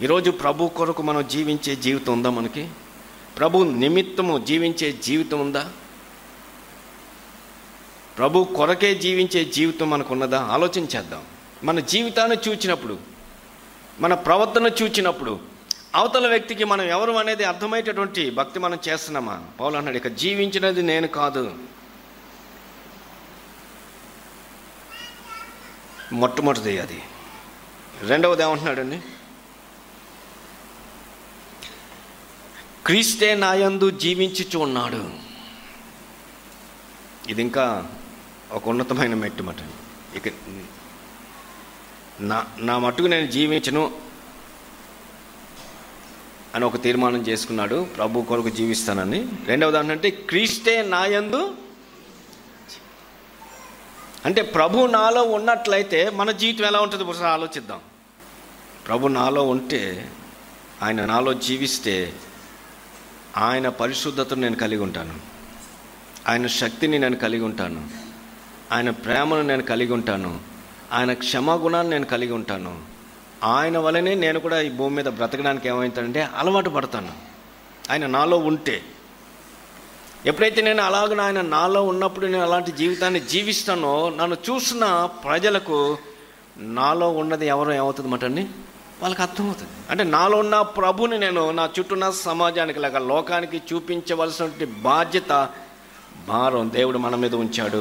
ఈరోజు ప్రభు కొరకు మనం జీవించే జీవితం ఉందా మనకి ప్రభు నిమిత్తము జీవించే జీవితం ఉందా ప్రభు కొరకే జీవించే జీవితం మనకు ఉన్నదా ఆలోచించేద్దాం మన జీవితాన్ని చూచినప్పుడు మన ప్రవర్తన చూచినప్పుడు అవతల వ్యక్తికి మనం ఎవరు అనేది అర్థమయ్యేటటువంటి భక్తి మనం చేస్తున్నామా పౌలు అన్నాడు ఇక జీవించినది నేను కాదు మొట్టమొదటిది అది రెండవది ఏమంటున్నాడండి క్రీస్తే నాయందు జీవించుచు ఉన్నాడు ఇది ఇంకా ఒక ఉన్నతమైన మెట్టు మాట ఇక నా నా మట్టుకు నేను జీవించను అని ఒక తీర్మానం చేసుకున్నాడు ప్రభు కొరకు జీవిస్తానని రెండవది ఏంటంటే క్రీస్తే నాయందు అంటే ప్రభు నాలో ఉన్నట్లయితే మన జీవితం ఎలా ఉంటుంది ఒకసారి ఆలోచిద్దాం ప్రభు నాలో ఉంటే ఆయన నాలో జీవిస్తే ఆయన పరిశుద్ధతను నేను కలిగి ఉంటాను ఆయన శక్తిని నేను కలిగి ఉంటాను ఆయన ప్రేమను నేను కలిగి ఉంటాను ఆయన క్షమాగుణాన్ని నేను కలిగి ఉంటాను ఆయన వలనే నేను కూడా ఈ భూమి మీద బ్రతకడానికి ఏమవుతానంటే అలవాటు పడతాను ఆయన నాలో ఉంటే ఎప్పుడైతే నేను అలాగ ఆయన నాలో ఉన్నప్పుడు నేను అలాంటి జీవితాన్ని జీవిస్తానో నన్ను చూసిన ప్రజలకు నాలో ఉన్నది ఎవరో ఏమవుతుంది అండి వాళ్ళకి అర్థమవుతుంది అంటే నాలో ఉన్న ప్రభుని నేను నా చుట్టూ ఉన్న సమాజానికి లేక లోకానికి చూపించవలసినటువంటి బాధ్యత భారం దేవుడు మన మీద ఉంచాడు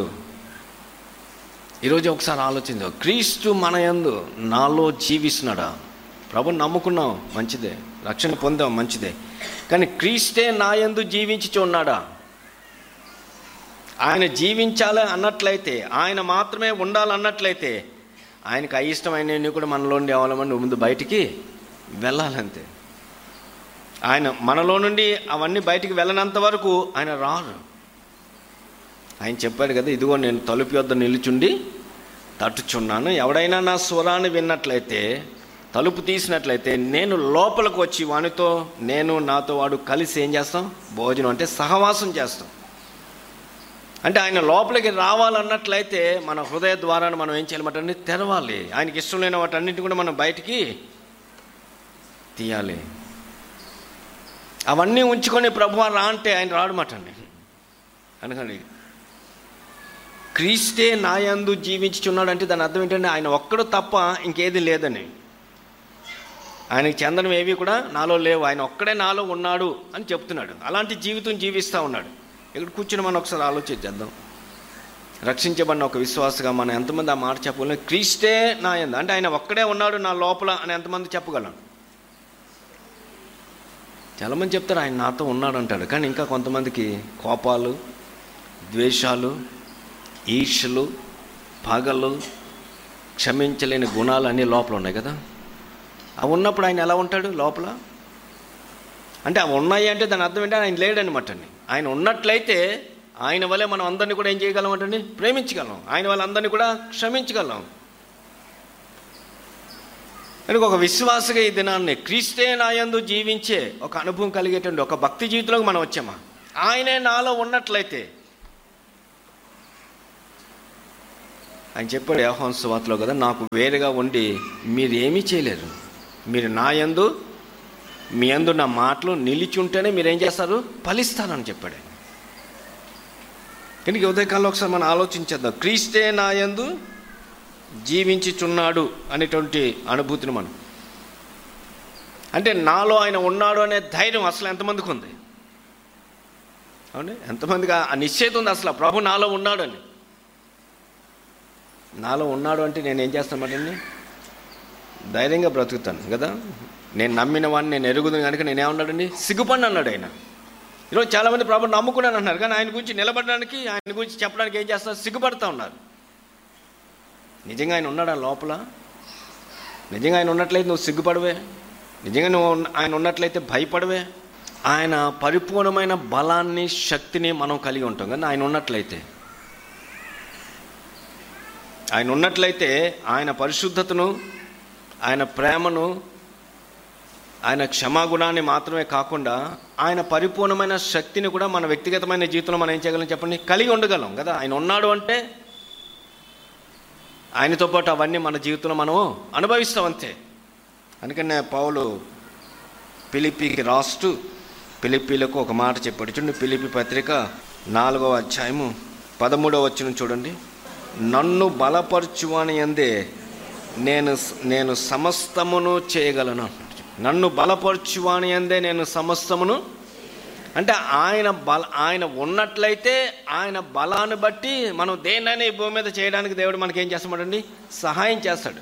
ఈరోజు ఒకసారి ఆలోచించాం క్రీస్తు మన యందు నాలో జీవిస్తున్నాడా ప్రభుని నమ్ముకున్నాం మంచిదే రక్షణ పొందాం మంచిదే కానీ క్రీస్తే నా యందు జీవించి ఉన్నాడా ఆయన జీవించాలి అన్నట్లయితే ఆయన మాత్రమే ఉండాలన్నట్లయితే ఆయనకు అయిష్టమైనవి కూడా మనలో నుండి అవలమని ముందు బయటికి వెళ్ళాలంతే ఆయన మనలో నుండి అవన్నీ బయటికి వెళ్ళనంత వరకు ఆయన రారు ఆయన చెప్పాడు కదా ఇదిగో నేను తలుపు యొద్ద నిలుచుండి తట్టుచున్నాను ఎవడైనా నా స్వరాన్ని విన్నట్లయితే తలుపు తీసినట్లయితే నేను లోపలికి వచ్చి వానితో నేను నాతో వాడు కలిసి ఏం చేస్తాం భోజనం అంటే సహవాసం చేస్తాం అంటే ఆయన లోపలికి రావాలన్నట్లయితే మన హృదయ ద్వారాన్ని మనం ఏం చేయాలన్నమాట తెరవాలి ఆయనకి ఇష్టం లేని వాటన్నింటిని కూడా మనం బయటికి తీయాలి అవన్నీ ఉంచుకొని ప్రభు రా అంటే ఆయన రాడమాటండి అనకండి క్రీస్తే నాయందు జీవించుచున్నాడు అంటే దాని అర్థం ఏంటంటే ఆయన ఒక్కడు తప్ప ఇంకేది లేదని ఆయనకి చెందడం ఏవి కూడా నాలో లేవు ఆయన ఒక్కడే నాలో ఉన్నాడు అని చెప్తున్నాడు అలాంటి జీవితం జీవిస్తూ ఉన్నాడు ఇక్కడ కూర్చుని మనం ఒకసారి ఆలోచించేద్దాం రక్షించబడిన ఒక విశ్వాసగా మనం ఎంతమంది ఆ మాట చెప్పగలం క్రీస్తే నా ఎందు అంటే ఆయన ఒక్కడే ఉన్నాడు నా లోపల అని ఎంతమంది చెప్పగలం చాలామంది చెప్తారు ఆయన నాతో ఉన్నాడు అంటాడు కానీ ఇంకా కొంతమందికి కోపాలు ద్వేషాలు ఈర్షలు పగలు క్షమించలేని గుణాలు అన్నీ లోపల ఉన్నాయి కదా అవి ఉన్నప్పుడు ఆయన ఎలా ఉంటాడు లోపల అంటే అవి ఉన్నాయి అంటే దాని అర్థం ఏంటంటే ఆయన లేడనమాట అండి ఆయన ఉన్నట్లయితే ఆయన వల్లే మనం అందరినీ కూడా ఏం చేయగలం అంటే ప్రేమించగలం ఆయన వాళ్ళందరినీ కూడా క్షమించగలం కనుక ఒక విశ్వాసగా ఈ దినాన్ని క్రీస్తే నాయందు జీవించే ఒక అనుభవం కలిగేటువంటి ఒక భక్తి జీవితంలోకి మనం వచ్చామా ఆయనే నాలో ఉన్నట్లయితే ఆయన చెప్పాడు యోహాన్ సువార్తలో కదా నాకు వేరుగా ఉండి మీరు ఏమీ చేయలేరు మీరు నా యందు మీ యందు నా మాటలు నిలిచి ఉంటేనే మీరు ఏం చేస్తారు ఫలిస్తారని చెప్పాడు ఆయన. కనుక ఈ ఉదయకాలంలో ఒకసారి మనం ఆలోచించేద్దాం క్రీస్తే నా యందు జీవించుచున్నాడు అనేటువంటి అనుభూతిని మనం అంటే నాలో ఆయన ఉన్నాడు అనే ధైర్యం అసలు ఎంతమందికి ఉంది అవునే ఎంతమందికి ఆ నిశ్చయిత ఉంది అసలు ప్రభు నాలో ఉన్నాడు అని నాలో ఉన్నాడు అంటే నేను ఏం చేస్తానంటే ధైర్యంగా బ్రతుకుతాను కదా నేను నమ్మిన వాడిని నేను ఎరుగుదు కనుక నేనేమన్నాడండి సిగ్గుపడి అన్నాడు ఆయన ఈరోజు చాలామంది ప్రభు నమ్ముకున్నాను అన్నారు కానీ ఆయన గురించి నిలబడడానికి ఆయన గురించి చెప్పడానికి ఏం చేస్తున్నారు సిగ్గుపడుతూ ఉన్నారు నిజంగా ఆయన ఉన్నాడా లోపల నిజంగా ఆయన ఉన్నట్లయితే నువ్వు సిగ్గుపడవే నిజంగా నువ్వు ఉన్న- ఆయన ఉన్నట్లయితే భయపడవే ఆయన పరిపూర్ణమైన బలాన్ని శక్తిని మనం కలిగి ఉంటాం కానీ ఆయన ఉన్నట్లయితే ఆయన ఉన్నట్లయితే ఆయన పరిశుద్ధతను ఆయన ప్రేమను ఆయన క్షమాగుణాన్ని మాత్రమే కాకుండా ఆయన పరిపూర్ణమైన శక్తిని కూడా మన వ్యక్తిగతమైన జీవితంలో మనం ఏం చేయగలం చెప్పండి కలిగి ఉండగలం కదా ఆయన ఉన్నాడు అంటే ఆయనతో పాటు అవన్నీ మన జీవితంలో మనం అనుభవిస్తాం అంతే అందుకనే పౌలు పిలిపికి రాస్తూ పిలిపిలకు ఒక మాట చెప్పాడు చూడండి పిలిపి పత్రిక నాలుగవ అధ్యాయము పదమూడవ వచ్చిన చూడండి నన్ను బలపరచువాని అందే నేను నేను సమస్తమును చేయగలను నన్ను బలపరచువాని అందే నేను సమస్తమును అంటే ఆయన బల ఆయన ఉన్నట్లయితే ఆయన బలాన్ని బట్టి మనం దేన్నైనా ఈ భూమి మీద చేయడానికి దేవుడు మనకి ఏం చేస్తామండి సహాయం చేస్తాడు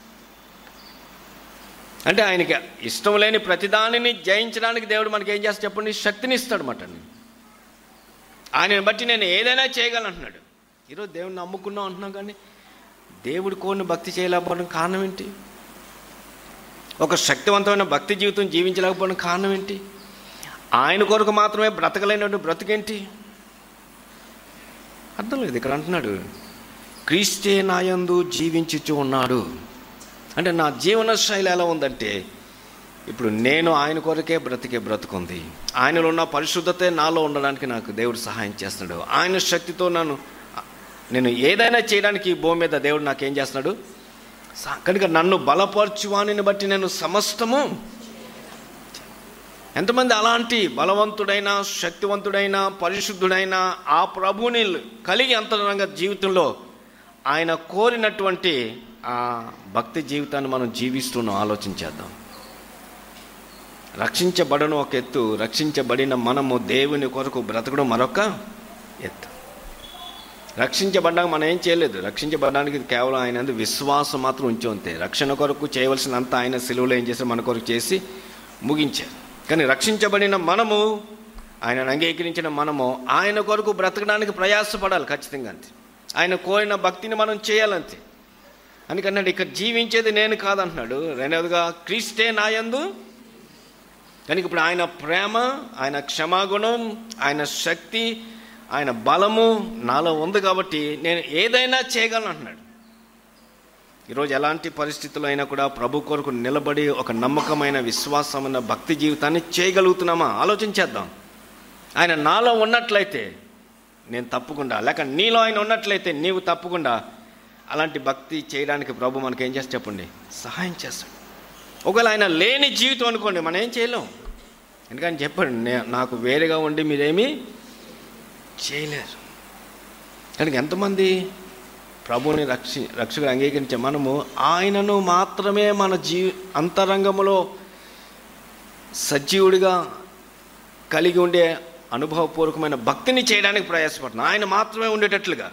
అంటే ఆయనకి ఇష్టం లేని ప్రతిదానిని జయించడానికి దేవుడు మనకి ఏం చేస్తాడు చెప్పండి శక్తిని ఇస్తాడు మాట ఆయనని బట్టి నేను ఏదైనా చేయగలను అంటున్నాడు ఈరోజు దేవుడిని నమ్ముకున్నాం అంటున్నాం కానీ దేవుడి కోరిని భక్తి చేయలేకపోవడం కారణం ఏంటి ఒక శక్తివంతమైన భక్తి జీవితం జీవించలేకపోవడం కారణం ఏంటి ఆయన కొరకు మాత్రమే బ్రతకలేనటువంటి బ్రతికేంటి అర్థం లేదు ఇక్కడ అంటున్నాడు క్రీస్తే నాయందు జీవించుచు ఉన్నాడు అంటే నా జీవన శైలి ఎలా ఉందంటే ఇప్పుడు నేను ఆయన కొరకే బ్రతికే బ్రతుకుంది ఆయనలో ఉన్న పరిశుద్ధతే నాలో ఉండడానికి నాకు దేవుడు సహాయం చేస్తున్నాడు ఆయన శక్తితో నన్ను నేను ఏదైనా చేయడానికి ఈ భూమి మీద దేవుడు నాకేం చేస్తున్నాడు స- కనుక నన్ను బలపరచువానిని బట్టి నేను సమస్తము ఎంతమంది అలాంటి బలవంతుడైన శక్తివంతుడైన పరిశుద్ధుడైన ఆ ప్రభువుని కలిగి అంతరంగ జీవితంలో ఆయన కోరినటువంటి ఆ భక్తి జీవితాన్ని మనం జీవిస్తున్నాం ఆలోచించేద్దాం రక్షించబడను ఒక ఎత్తు రక్షించబడిన మనము దేవుని కొరకు బ్రతకడం మరొక ఎత్తు రక్షించబడ్డాక మనం ఏం చేయలేదు రక్షించబడడానికి కేవలం ఆయన యందు విశ్వాసం మాత్రం ఉంచి ఉంటే రక్షణ కొరకు చేయవలసినంత ఆయన సిలువలో ఏం చేశారు మన కొరకు చేసి ముగించారు కానీ రక్షించబడిన మనము ఆయనను అంగీకరించిన మనము ఆయన కొరకు బ్రతకడానికి ప్రయాసపడాలి ఖచ్చితంగా అంతే ఆయన కోరిన భక్తిని మనం చేయాలంతే అందుకన్నాడు ఇక్కడ జీవించేది నేను కాదంటున్నాడు రెండవదిగా క్రీస్తే నాయందు కనుక ఇప్పుడు ఆయన ప్రేమ ఆయన క్షమాగుణం ఆయన శక్తి ఆయన బలము నాలో ఉంది కాబట్టి నేను ఏదైనా చేయగలను అంటున్నాడు ఈరోజు ఎలాంటి పరిస్థితుల్లో అయినా కూడా ప్రభు కొరకు నిలబడి ఒక నమ్మకమైన విశ్వాసమైన భక్తి జీవితాన్ని చేయగలుగుతున్నామా ఆలోచించేద్దాం ఆయన నాలో ఉన్నట్లయితే నేను తప్పకుండా లేక నీలో ఆయన ఉన్నట్లయితే నీవు తప్పకుండా అలాంటి భక్తి చేయడానికి ప్రభు మనకి ఏం చేసి చెప్పండి సహాయం చేస్తాడు ఒకవేళ ఆయన లేని జీవితం అనుకోండి మనం ఏం చేయలేం ఎందుకని చెప్పండి నే- నాకు వేరేగా ఉండి మీరేమీ చేయలేరు కనుక ఎంతమంది ప్రభుని రక్షి రక్షకుడు అంగీకరించే మనము ఆయనను మాత్రమే మన జీ అంతరంగములో సజీవుడిగా కలిగి ఉండే అనుభవపూర్వకమైన భక్తిని చేయడానికి ప్రయాసపడుతున్నాం ఆయన మాత్రమే ఉండేటట్లుగా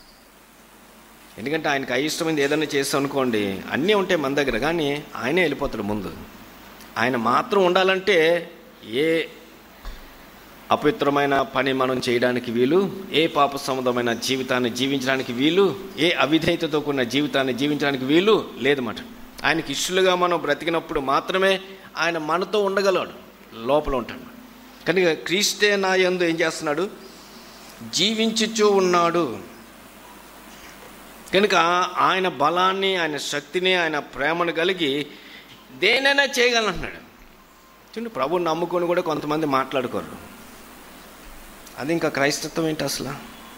ఎందుకంటే ఆయనకు అయిష్టమైంది ఏదైనా చేస్తాం అనుకోండి అన్నీ ఉంటాయి మన దగ్గర కానీ ఆయనే వెళ్ళిపోతాడు ముందు ఆయన మాత్రం ఉండాలంటే ఏ అపవిత్రమైన పని మనం చేయడానికి వీలు ఏ పాప సంబంధమైన జీవితాన్ని జీవించడానికి వీలు ఏ అవిధేయతతో కూడిన జీవితాన్ని జీవించడానికి వీలు లేదన్నమాట ఆయనకి ఇష్టలుగా మనం బ్రతికినప్పుడు మాత్రమే ఆయన మనతో ఉండగలడు లోపల ఉంటాడు కనుక క్రీస్తే నా యందు ఏం చేస్తున్నాడు జీవించుచూ ఉన్నాడు కనుక ఆయన బలాన్ని ఆయన శక్తిని ఆయన ప్రేమను కలిగి దేనైనా చేయగలంటున్నాడు చూడండి ప్రభుని నమ్ముకొని కూడా కొంతమంది మాట్లాడుకోరు అది ఇంకా క్రైస్తత్వం ఏంటి అసలు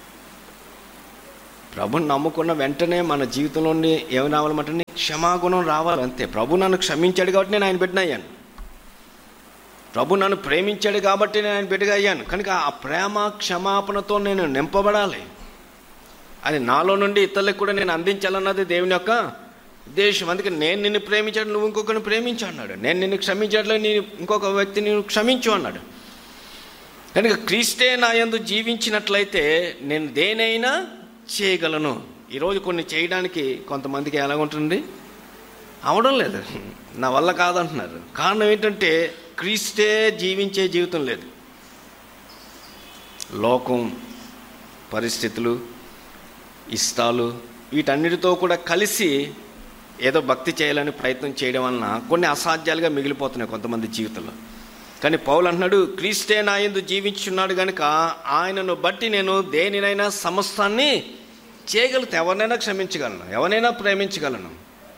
ప్రభుని నమ్ముకున్న వెంటనే మన జీవితంలోని ఏమి రావాలన్నమాట క్షమాగుణం రావాలి అంతే ప్రభు నన్ను క్షమించాడు కాబట్టి నేను ఆయన బిడ్డ అయ్యాను ప్రభు నన్ను ప్రేమించాడు కాబట్టి నేను ఆయన బిడ్డగా అయ్యాను కనుక ఆ ప్రేమ క్షమాపణతో నేను నింపబడాలి అది నాలో నుండి ఇతరులకు కూడా నేను అందించాలన్నది దేవుని యొక్క ఉద్దేశం అందుకే నేను నిన్ను ప్రేమించాడు నువ్వు ఇంకొకరిని ప్రేమించు అన్నాడు నేను నిన్ను క్షమించట్లే నీ ఇంకొక వ్యక్తిని నువ్వు క్షమించు అన్నాడు కనుక క్రీస్తే నా యందు జీవించినట్లయితే నేను దేనైనా చేయగలను ఈరోజు కొన్ని చేయడానికి కొంతమందికి ఎలాగుంటుంది అవడం లేదు నా వల్ల కాదంటున్నారు కారణం ఏంటంటే క్రీస్తే జీవించే జీవితం లేదు లోకం పరిస్థితులు ఇష్టాలు వీటన్నిటితో కూడా కలిసి ఏదో భక్తి చేయాలని ప్రయత్నం చేయడం వలన కొన్ని అసాధ్యాలుగా మిగిలిపోతున్నాయి కొంతమంది జీవితంలో కానీ పౌలు అంటున్నాడు క్రీస్తే నా యందు జీవించున్నాడు కనుక ఆయనను బట్టి నేను దేనినైనా సమస్తాన్ని చేయగలుగుతా ఎవరినైనా క్షమించగలను ఎవరినైనా ప్రేమించగలను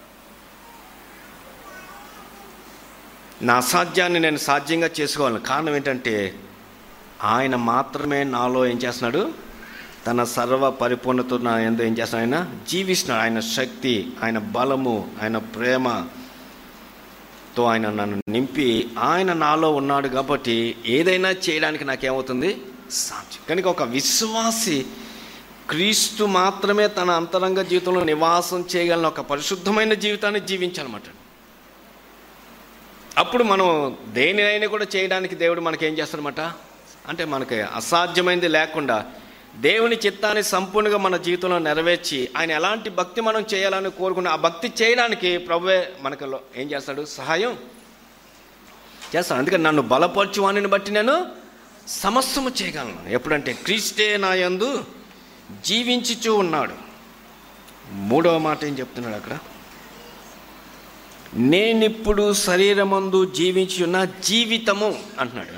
నా అసాధ్యాన్ని నేను సాధ్యంగా చేసుకోగలను కారణం ఏంటంటే ఆయన మాత్రమే నాలో ఏం చేస్తున్నాడు తన సర్వ పరిపూర్ణతో నా ఎందు ఏం చేస్తున్నాడు ఆయన జీవిస్తున్నాడు ఆయన శక్తి ఆయన బలము ఆయన ప్రేమ తో ఆయన నన్ను నింపి ఆయన నాలో ఉన్నాడు కాబట్టి ఏదైనా చేయడానికి నాకేమవుతుంది సాధ్యం కనుక ఒక విశ్వాసి క్రీస్తు మాత్రమే తన అంతరంగ జీవితంలో నివాసం చేయగలిగిన ఒక పరిశుద్ధమైన జీవితాన్ని జీవించాలన్నమాట అప్పుడు మనం దేనినైనా కూడా చేయడానికి దేవుడు మనకేం చేస్తాడనమాట అంటే మనకి అసాధ్యమైనది లేకుండా దేవుని చిత్తాన్ని సంపూర్ణంగా మన జీవితంలో నెరవేర్చి ఆయన ఎలాంటి భక్తి మనం చేయాలని కోరుకున్న ఆ భక్తి చేయడానికి ప్రభువే మనకు లో- ఏం చేస్తాడు సహాయం చేస్తాడు అందుకని నన్ను బలపరచు వానిని బట్టి నేను సమస్తము చేయగలను ఎప్పుడంటే క్రీస్తే నా యందు జీవించుచూ ఉన్నాడు మూడవ మాట ఏం చెప్తున్నాడు అక్కడ నేనిప్పుడు శరీరమందు జీవించి ఉన్న జీవితము అంటున్నాడు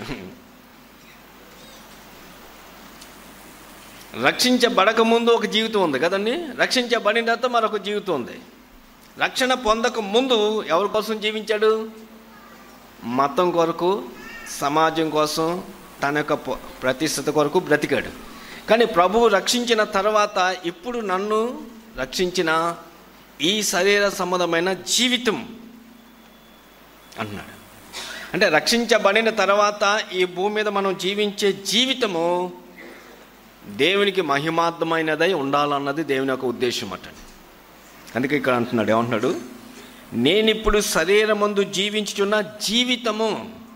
రక్షించబడక ముందు ఒక జీవితం ఉంది కదండి రక్షించబడిన తర్వాత మరొక జీవితం ఉంది రక్షణ పొందక ముందు ఎవరి కోసం జీవించాడు మతం కొరకు సమాజం కోసం తన యొక్క ప- ప్రతిష్టత కొరకు బ్రతికాడు కానీ ప్రభువు రక్షించిన తర్వాత ఇప్పుడు నన్ను రక్షించిన ఈ శరీర సంబంధమైన జీవితం అన్నాడు అంటే రక్షించబడిన తర్వాత ఈ భూమి మీద మనం జీవించే జీవితము దేవునికి మహిమార్థమైనదై ఉండాలన్నది దేవుని యొక్క ఉద్దేశం అట అందుకే ఇక్కడ అంటున్నాడు ఏమంటున్నాడు నేనిప్పుడు శరీరమందు జీవించుచున్న జీవితము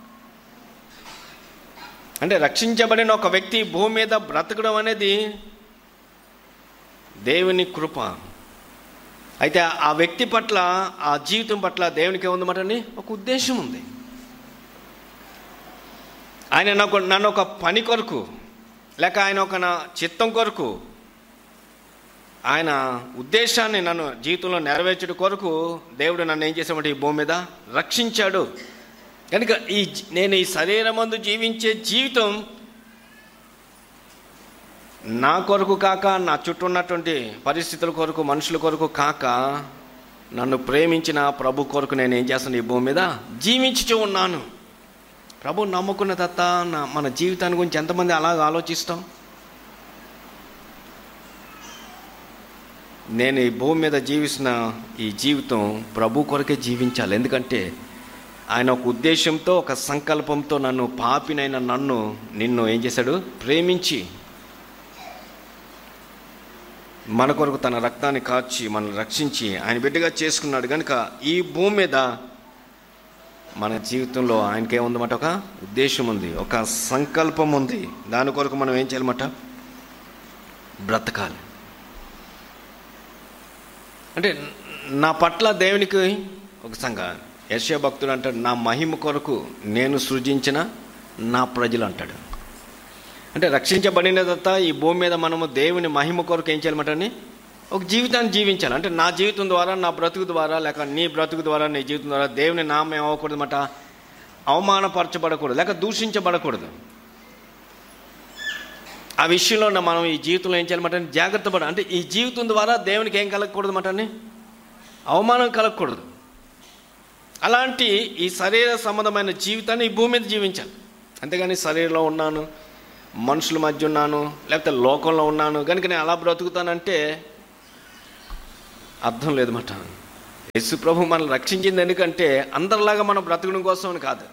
అంటే రక్షించబడిన ఒక వ్యక్తి భూమి మీద బ్రతకడం అనేది దేవుని కృప అయితే ఆ వ్యక్తి పట్ల ఆ జీవితం పట్ల దేవునికి ఏముందన్నమాట అండి ఒక ఉద్దేశం ఉంది ఆయన నాకు నన్ను ఒక పని కొరకు లేక ఆయన ఒక నా చిత్తం కొరకు ఆయన ఉద్దేశాన్ని నన్ను జీవితంలో నెరవేర్చడం కొరకు దేవుడు నన్ను ఏం చేసామంటే ఈ భూమి మీద రక్షించాడు కనుక ఈ జీ- నేను ఈ శరీరమందు జీవించే జీవితం నా కొరకు కాక నా చుట్టూ ఉన్నటువంటి పరిస్థితుల కొరకు మనుషుల కొరకు కాక నన్ను ప్రేమించిన ప్రభు కొరకు నేను ఏం చేస్తాను ఈ భూమి మీద జీవించుచూ ఉన్నాను ప్రభు నమ్ముకున్న తత్త నా మన జీవితాన్ని గురించి ఎంతమంది అలాగ ఆలోచిస్తాం నేను ఈ భూమి మీద జీవిస్తున్న ఈ జీవితం ప్రభు కొరకే జీవించాలి ఎందుకంటే ఆయన ఒక ఉద్దేశంతో ఒక సంకల్పంతో నన్ను పాపినైన నన్ను నిన్ను ఏం చేశాడు ప్రేమించి మన కొరకు తన రక్తాన్ని కార్చి మనల్ని రక్షించి ఆయన బిడ్డగా చేసుకున్నాడు కనుక ఈ భూమి మీద మన జీవితంలో ఆయనకి ఏముందన్నమాట ఒక ఉద్దేశం ఉంది ఒక సంకల్పం ఉంది దాని కొరకు మనం ఏం చేయాలన్నమాట బ్రతకాలి అంటే నా పట్ల దేవునికి ఒక సంఘ యశ్య భక్తుడు అంటాడు నా మహిమ కొరకు నేను సృజించిన నా ప్రజలు అంటాడు అంటే రక్షించబడిన తర్వాత ఈ భూమి మీద మనము దేవుని మహిమ కొరకు ఏం చేయాలన్నమాట ఒక జీవితాన్ని జీవించాలి అంటే నా జీవితం ద్వారా నా బ్రతుకు ద్వారా లేక నీ బ్రతుకు ద్వారా నీ జీవితం ద్వారా దేవుని నామం ఏమవకూడదు అన్నమాట అవమానపరచబడకూడదు లేక దూషించబడకూడదు ఆ విషయంలో ఉన్న మనం ఈ జీవితంలో ఏం చేయాలన్నమాట జాగ్రత్త పడ అంటే ఈ జీవితం ద్వారా దేవునికి ఏం కలగకూడదు అన్నమాట అవమానం కలగకూడదు అలాంటి ఈ శరీర సంబంధమైన జీవితాన్ని ఈ భూమి మీద జీవించాలి అంతేగాని శరీరంలో ఉన్నాను మనుషుల మధ్య ఉన్నాను లేకపోతే లోకంలో ఉన్నాను కనుక నేను అలా బ్రతుకుతానంటే అర్థం లేదన్నమాట యేసు ప్రభు మనల్ని రక్షించింది ఎందుకంటే అందరిలాగా మనం బ్రతకడం కోసం అని కాదు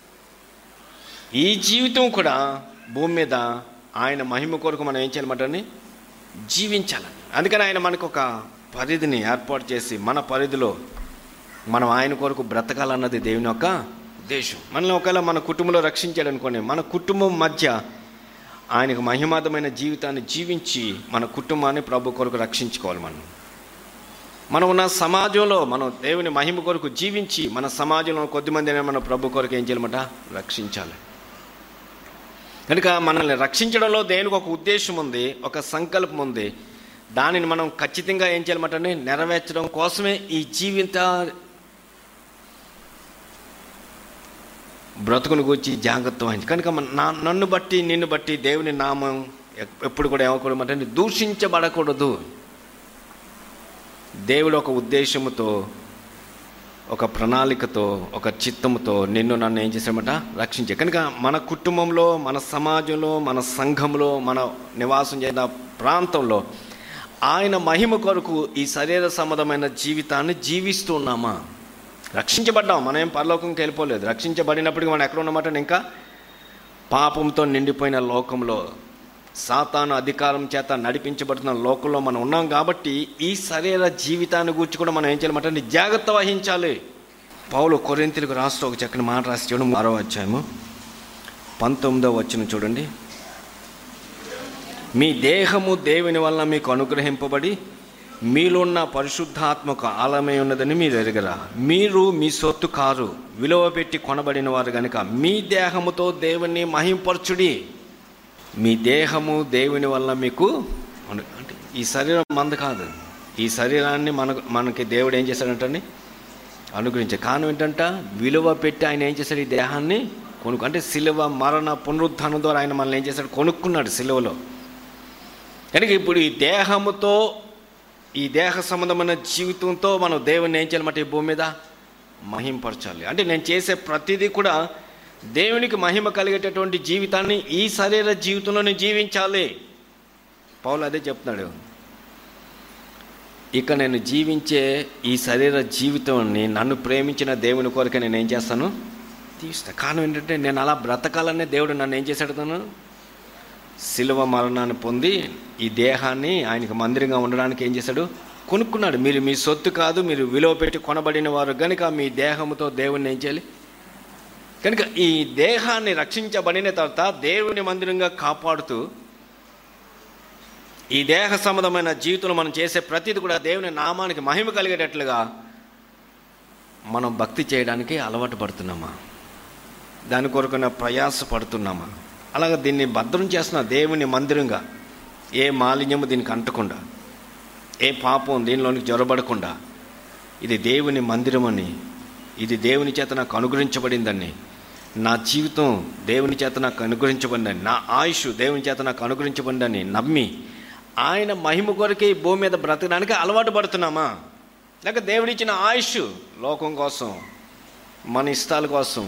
ఈ జీవితం కూడా భూమి మీద ఆయన మహిమ కొరకు మనం ఏం చేయాలన్నమాట జీవించాలి అందుకని ఆయన మనకు ఒక పరిధిని ఏర్పాటు చేసి మన పరిధిలో మనం ఆయన కొరకు బ్రతకాలన్నది దేవుని యొక్క ఉద్దేశం మనల్ని ఒకవేళ మన కుటుంబంలో రక్షించాడు అనుకోండి మన కుటుంబం మధ్య ఆయనకు మహిమాదమైన జీవితాన్ని జీవించి మన కుటుంబాన్ని ప్రభు కొరకు రక్షించుకోవాలి మనం మనం ఉన్న సమాజంలో మనం దేవుని మహిమ కొరకు జీవించి మన సమాజంలో కొద్దిమంది మన ప్రభు కొరకు ఏం చేయాలన్నమాట రక్షించాలి కనుక మనల్ని రక్షించడంలో దేనికి ఒక ఉద్దేశం ఉంది ఒక సంకల్పం ఉంది దానిని మనం ఖచ్చితంగా ఏం చేయాలన్నమాట నెరవేర్చడం కోసమే ఈ జీవిత బ్రతుకును గురించి జాగ్రత్త వహించి కనుక మన- నా నన్ను బట్టి నిన్ను బట్టి దేవుని నామం ఎప్- ఎప్పుడు కూడా ఏమకూడదు అంటే దూషించబడకూడదు దేవుడు ఒక ఉద్దేశముతో ఒక ప్రణాళికతో ఒక చిత్తముతో నిన్ను నన్ను ఏం చేశామట రక్షించే కనుక మన కుటుంబంలో మన సమాజంలో మన సంఘంలో మన నివాసం చేసిన ప్రాంతంలో ఆయన మహిమ కొరకు ఈ శరీర సంబంధమైన జీవితాన్ని జీవిస్తూ ఉన్నామా రక్షించబడ్డాం మనం ఏం పరలోకంకి వెళ్ళిపోలేదు రక్షించబడినప్పటికీ మనం ఎక్కడ ఉన్నమాట ఇంకా పాపంతో నిండిపోయిన లోకంలో సాతాను అధికారం చేత నడిపించబడుతున్న లోకంలో మనం ఉన్నాం కాబట్టి ఈ శరీర జీవితాన్ని గురించి కూడా మనం ఏం చేయాలంటే జాగ్రత్త వహించాలి పౌలు కొరింతలకు రాస్తూ ఒక చక్కని మాట రాసి చూడండి మరో అధ్యాయము పంతొమ్మిదో వచ్చిన చూడండి మీ దేహము దేవుని వలన మీకు అనుగ్రహింపబడి మీలో ఉన్న పరిశుద్ధాత్మక ఆలమై ఉన్నదని మీరు ఎరగరా మీరు మీ సొత్తు కారు విలువ పెట్టి కొనబడిన వారు గనుక మీ దేహముతో దేవుని మహింపరచుడి మీ దేహము దేవుని వల్ల మీకు అను- అంటే ఈ శరీరం మంద కాదు ఈ శరీరాన్ని మన మనకి దేవుడు ఏం చేశాడంటండి అనుగ్రహించాడు కారణం ఏంటంట విలువ పెట్టి ఆయన ఏం చేశాడు ఈ దేహాన్ని కొనుక్కు అంటే సిలువ మరణ పునరుద్ధానం ద్వారా ఆయన మనల్ని ఏం చేశాడు కొనుక్కున్నాడు సిలువలో కనుక ఇప్పుడు ఈ దేహముతో ఈ దేహ సంబంధమైన జీవితంతో మనం దేవుని ఏం చేయాలన్నమాట ఈ భూమి మీద మహింపరచాలి అంటే నేను చేసే ప్రతిదీ కూడా దేవునికి మహిమ కలిగేటటువంటి జీవితాన్ని ఈ శరీర జీవితంలో నేను జీవించాలి పౌలు అదే చెప్తున్నాడు ఇక నేను జీవించే ఈ శరీర జీవితాన్ని నన్ను ప్రేమించిన దేవుని కొరకే నేను ఏం చేస్తాను తీస్తా కారణం ఏంటంటే నేను అలా బ్రతకాలనే దేవుడు నన్ను ఏం చేశాడు తను శిలువ మరణాన్ని పొంది ఈ దేహాన్ని ఆయనకు మందిరంగా ఉండడానికి ఏం చేశాడు కొనుక్కున్నాడు మీరు మీ సొత్తు కాదు మీరు విలువ పెట్టి కొనబడిన వారు కనుక మీ దేహముతో దేవుణ్ణి ఏం చేయాలి కనుక ఈ దేహాన్ని రక్షించబడిన తర్వాత దేవుని మందిరంగా కాపాడుతూ ఈ దేహ సంబంధమైన జీవితంలో మనం చేసే ప్రతిది కూడా దేవుని నామానికి మహిమ కలిగేటట్లుగా మనం భక్తి చేయడానికి అలవాటు పడుతున్నామా దాని కొరకున ప్రయాస పడుతున్నామా అలాగే దీన్ని భద్రం చేస్తున్న దేవుని మందిరంగా ఏ మాలిన్యము దీనికి అంటకుండా ఏ పాపం దీనిలోనికి జొరబడకుండా ఇది దేవుని మందిరమని ఇది దేవుని చేత నాకు అనుగ్రహించబడిందని నా జీవితం దేవుని చేత నాకు అనుగ్రహించబడిందని నా ఆయుష్ దేవుని చేత నాకు అనుగ్రహించబడిందని నమ్మి ఆయన మహిమ కొరకే ఈ భూమి మీద బ్రతకడానికి అలవాటు పడుతున్నామా లేక దేవుడిచ్చిన ఆయుష్ లోకం కోసం మన ఇష్టాల కోసం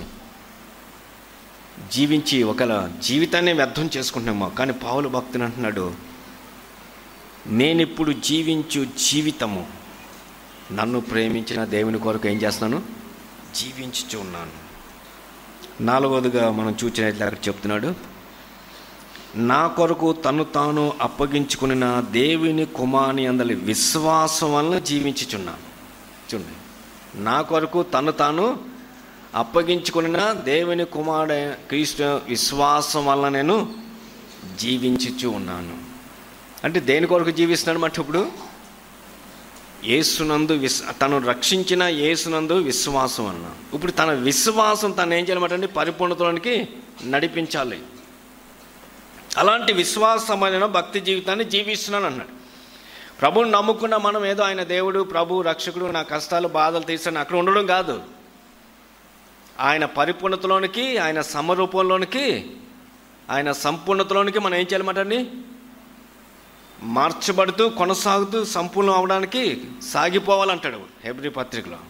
జీవించి ఒకవేళ జీవితాన్ని వ్యర్థం చేసుకుంటున్నామో కానీ పావులు భక్తుని అంటున్నాడు నేనిప్పుడు జీవించు జీవితము నన్ను ప్రేమించిన దేవుని కొరకు ఏం చేస్తున్నాను జీవించుచు ఉన్నాను నాలుగవదిగా మనం చూసినట్లయితే అక్కడ చెప్తున్నాడు నా కొరకు తను తాను అప్పగించుకున్న దేవుని కుమాని అందలి విశ్వాసం వలన జీవించుచున్నాను చూడండి నా కొరకు తను తాను అప్పగించుకున్న దేవుని కుమారుడ క్రీస్తు విశ్వాసం వల్ల నేను జీవించుచు ఉన్నాను అంటే దేని కొరకు జీవిస్తున్నాడు మాట ఇప్పుడు ఏసునందు విస్ తను రక్షించిన ఏసునందు విశ్వాసం అన్న ఇప్పుడు తన విశ్వాసం తను ఏం చేయాలన్నమాట అంటే పరిపూర్ణతలోనికి నడిపించాలి అలాంటి విశ్వాసమైన భక్తి జీవితాన్ని జీవిస్తున్నాను అన్నాడు ప్రభువుని నమ్ముకున్న మనం ఏదో ఆయన దేవుడు ప్రభు రక్షకుడు నా కష్టాలు బాధలు తీర్చని అక్కడ ఉండడం కాదు ఆయన పరిపూర్ణతలోనికి ఆయన సమరూపంలోనికి ఆయన సంపూర్ణతలోనికి మనం ఏం చేయాలన్నమాట అండి మార్చబడుతూ కొనసాగుతూ సంపూర్ణం అవడానికి సాగిపోవాలంటాడు హెబ్రి పత్రికలో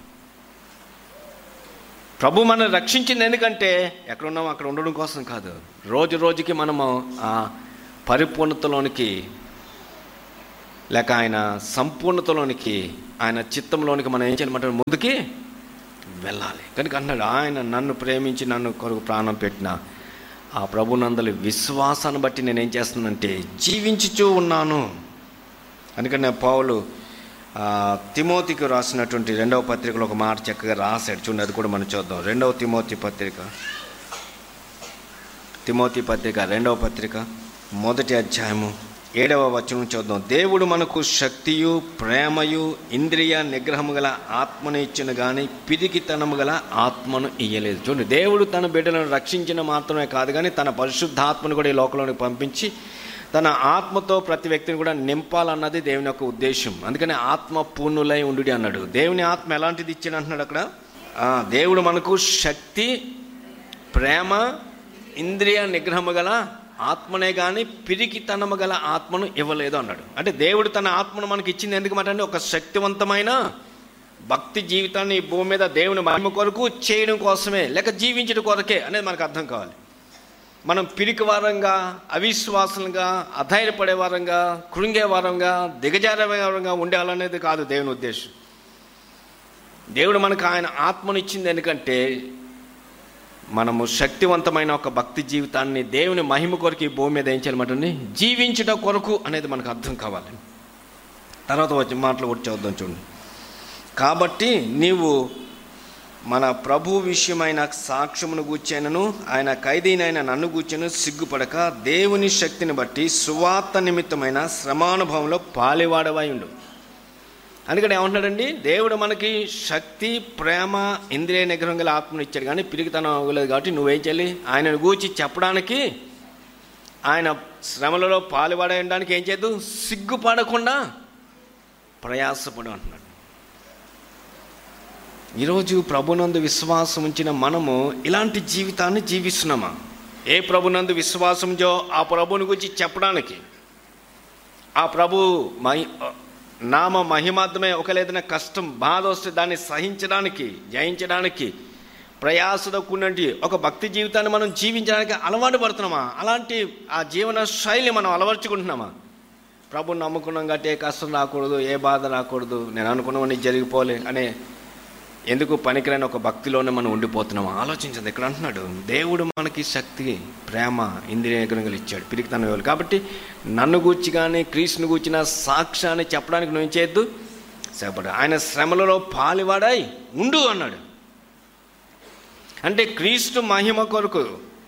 ప్రభు మనల్ని రక్షించింది ఎందుకంటే ఎక్కడున్నాం అక్కడ ఉండడం కోసం కాదు రోజు రోజుకి మనము ఆ పరిపూర్ణతలోనికి లేక ఆయన సంపూర్ణతలోనికి ఆయన చిత్తంలోనికి మనం ఏం చేయాలన్నమాట ముందుకి వెళ్ళాలి కనుక అన్నాడు ఆయన నన్ను ప్రేమించి నన్ను కొరకు ప్రాణం పెట్టిన ఆ ప్రభునందలి విశ్వాసాన్ని బట్టి నేను ఏం చేస్తున్నానంటే జీవించుచూ ఉన్నాను అందుకని పౌలు ఆ, తిమోతికి రాసినటువంటి రెండవ పత్రికలో ఒక మాట చక్కగా రాశాడు చూడండి అది కూడా మనం చూద్దాం రెండవ తిమోతి పత్రిక తిమోతి పత్రిక రెండవ పత్రిక మొదటి అధ్యాయము ఏడవ వచనం చూద్దాం దేవుడు మనకు శక్తియు ప్రేమయు ఇంద్రియ నిగ్రహము గల ఆత్మను ఇచ్చిన కానీ పిరికితనము గల ఆత్మను ఇయ్యలేదు చూడండి దేవుడు తన బిడ్డలను రక్షించిన మాత్రమే కాదు కానీ తన పరిశుద్ధాత్మను కూడా ఈ లోకంలోనికి పంపించి తన ఆత్మతో ప్రతి వ్యక్తిని కూడా నింపాలన్నది దేవుని యొక్క ఉద్దేశం అందుకని ఆత్మ పూర్ణులై ఉండు అన్నాడు దేవుని ఆత్మ ఎలాంటిది ఇచ్చిన అంటున్నాడు అక్కడ ఆ, దేవుడు మనకు శక్తి ప్రేమ ఇంద్రియ నిగ్రహము గల ఆత్మనే కానీ పిరికితనము గల ఆత్మను ఇవ్వలేదు అన్నాడు అంటే దేవుడు తన ఆత్మను మనకి ఇచ్చింది ఎందుకు మాట అంటే ఒక శక్తివంతమైన భక్తి జీవితాన్ని ఈ భూమి మీద దేవుని మహిమ కొరకు చేయడం కోసమే లేక జీవించడం కొరకే అనేది మనకు అర్థం కావాలి మనం పిరికి వారంగా అవిశ్వాసంగా అధైర్యపడే వారంగా కృంగే వారంగా దిగజారే వారంగా ఉండాలనేది కాదు దేవుని ఉద్దేశం దేవుడు మనకు ఆయన ఆత్మను ఇచ్చింది ఎందుకంటే మనము శక్తివంతమైన ఒక భక్తి జీవితాన్ని దేవుని మహిమ కొరకు ఈ భూమి మీద ఏం చేయాలన్నమాట జీవించుట కొరకు అనేది మనకు అర్థం కావాలి తర్వాత వచ్చి మాటలు కూడా చదువుదాం చూడండి కాబట్టి నీవు మన ప్రభు విషయమైన సాక్ష్యమును గూర్చానను ఆయన ఖైదీనైన నన్ను గూర్చను సిగ్గుపడక దేవుని శక్తిని బట్టి సువార్త నిమిత్తమైన శ్రమానుభవంలో పాలివాడవై ఉండు అందుకని ఏమంటున్నాడండి దేవుడు మనకి శక్తి ప్రేమ ఇంద్రియ నిగ్రహం గల ఆత్మను ఇచ్చాడు కానీ పిరిగితనం అవ్వలేదు కాబట్టి నువ్వేం చేయాలి ఆయనను గూర్చి చెప్పడానికి ఆయన శ్రమలలో పాలుపడే ఉండడానికి ఏం చేయద్దు సిగ్గుపడకుండా ప్రయాసపడు అంటున్నాడు ఈరోజు ప్రభునందు విశ్వాసం ఉంచిన మనము ఇలాంటి జీవితాన్ని జీవిస్తున్నామా ఏ ప్రభునందు విశ్వాసంజో ఆ ప్రభుని గురించి చెప్పడానికి ఆ ప్రభు మహి నామ మహిమార్థమే ఒకలేదైనా కష్టం బాధ వస్తే దాన్ని సహించడానికి జయించడానికి ప్రయాసతో కూడినటువంటి ఒక భక్తి జీవితాన్ని మనం జీవించడానికి అలవాటు పడుతున్నామా అలాంటి ఆ జీవన శైలి మనం అలవర్చుకుంటున్నామా ప్రభుని నమ్ముకున్నాం కాబట్టి ఏ కష్టం రాకూడదు ఏ బాధ రాకూడదు నేను అనుకున్నవన్నీ జరిగిపోలే అనే ఎందుకు పనికిరాని ఒక భక్తిలోనే మనం ఉండిపోతున్నాం ఆలోచించదు ఇక్కడ అంటున్నాడు దేవుడు మనకి శక్తి ప్రేమ ఇంద్రియ గుణాలు ఇచ్చాడు పిరికితనం ఇవ్వాలి కాబట్టి నన్ను గూర్చి కానీ క్రీస్తుని గూర్చిన సాక్ష్యాన్ని చెప్పడానికి నువ్వు ఏం చేయొద్దు సేపడు ఆయన శ్రమలలో పాలివాడాయి ఉండు అన్నాడు అంటే క్రీస్తు మహిమ కొరకు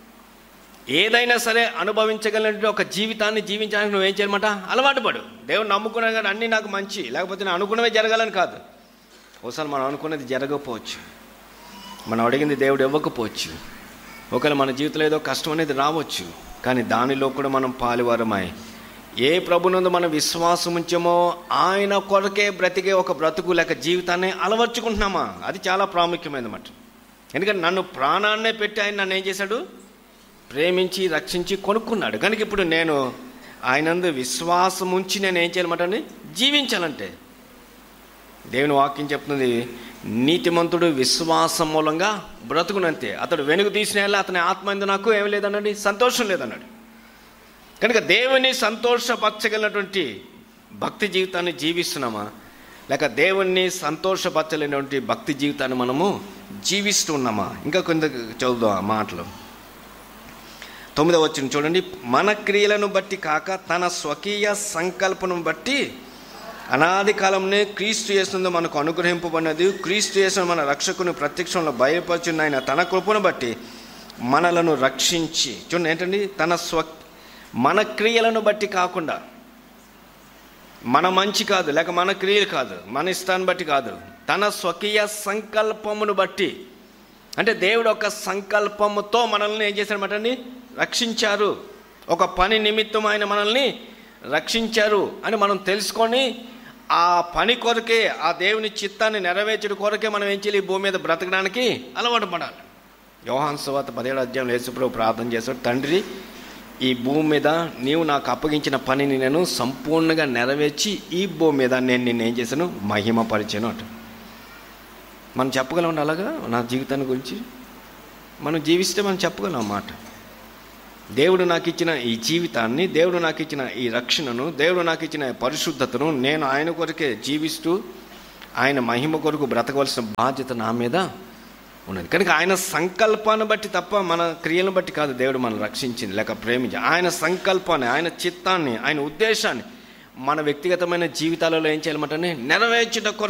ఏదైనా సరే అనుభవించగలిగినటువంటి ఒక జీవితాన్ని జీవించడానికి నువ్వేం చేయాలన్నమాట అలవాటు పడు దేవుడు నమ్ముకున్నా కానీ అన్నీ నాకు మంచి లేకపోతే నేను అనుకున్నవే జరగాలని కాదు ఒకసారి మనం అనుకున్నది జరగకపోవచ్చు మనం అడిగింది దేవుడు ఇవ్వకపోవచ్చు ఒకవేళ మన జీవితంలో ఏదో కష్టం అనేది రావచ్చు కానీ దానిలో కూడా మనం పాలువారమై ఏ ప్రభునందు మనం విశ్వాసం ఉంచామో ఆయన కొరకే బ్రతికే ఒక బ్రతుకు లేక జీవితాన్ని అలవర్చుకుంటున్నామా అది చాలా ప్రాముఖ్యమైనమాట ఎందుకంటే నన్ను ప్రాణాన్నే పెట్టి ఆయన నన్ను ఏం చేశాడు ప్రేమించి రక్షించి కొనుక్కున్నాడు కనుక ఇప్పుడు నేను ఆయనందు విశ్వాసం ఉంచి నేను ఏం చేయాలన్నమాట జీవించాలంటే దేవుని వాక్యం చెప్తుంది నీతిమంతుడు విశ్వాసం మూలంగా బ్రతుకునంతే అతడు వెనుక తీసిన అతని ఆత్మ ఎందు నాకు ఏం లేదన్నాడు సంతోషం లేదన్నాడు కనుక దేవుని సంతోషపరచగలిగినటువంటి భక్తి జీవితాన్ని జీవిస్తున్నామా లేక దేవుణ్ణి సంతోషపరచలేనటువంటి భక్తి జీవితాన్ని మనము జీవిస్తూ ఉన్నామా ఇంకా కొంత చదువుదాం ఆ మాటలు తొమ్మిదవ వచ్చిన చూడండి మన క్రియలను బట్టి కాక తన స్వకీయ సంకల్పను బట్టి అనాది కాలంలో క్రీస్తు యేసునందు మనకు అనుగ్రహింపబడినది క్రీస్తు యేసు మన రక్షకుని ప్రత్యక్షంలో బయలుపరిచిన ఆయన తన కృపను బట్టి మనలను రక్షించి చూడండి ఏంటండి తన స్వ మన క్రియలను బట్టి కాకుండా మన మంచి కాదు లేక మన క్రియలు కాదు మన ఇష్టాన్ని బట్టి కాదు తన స్వకీయ సంకల్పమును బట్టి అంటే దేవుడు ఒక సంకల్పముతో మనల్ని ఏం చేశాడనమాట అండి రక్షించారు ఒక పని నిమిత్తం ఆయన మనల్ని రక్షించారు అని మనం తెలుసుకొని ఆ పని కొరకే ఆ దేవుని చిత్తాన్ని నెరవేర్చడం కొరకే మనం ఏం చేయాలి ఈ భూమి మీద బ్రతకడానికి అలవాటు పడాలి యోహాన్ సువాత పదిహేడు అధ్యాయం యేసుప్రభు ప్రార్థన చేశాడు తండ్రి ఈ భూమి మీద నీవు నాకు అప్పగించిన పనిని నేను సంపూర్ణంగా నెరవేర్చి ఈ భూమి మీద నేను నిన్ను ఏం చేశాను మహిమపరిచాను అంట మనం చెప్పగలం అలాగా నా జీవితాన్ని గురించి మనం జీవిస్తే మనం చెప్పగలం ఆ మాట దేవుడు నాకు ఇచ్చిన ఈ జీవితాన్ని దేవుడు నాకు ఇచ్చిన ఈ రక్షణను దేవుడు నాకు ఇచ్చిన ఈ పరిశుద్ధతను నేను ఆయన కొరకే జీవిస్తూ ఆయన మహిమ కొరకు బ్రతకవలసిన బాధ్యత నా మీద ఉన్నది కనుక ఆయన సంకల్పాన్ని బట్టి తప్ప మన క్రియలను బట్టి కాదు దేవుడు మనం రక్షించింది లేక ప్రేమించి ఆయన సంకల్పాన్ని ఆయన చిత్తాన్ని ఆయన ఉద్దేశాన్ని మన వ్యక్తిగతమైన జీవితాలలో ఏం చేయాలన్నమాట నెరవేర్చుట కొరకు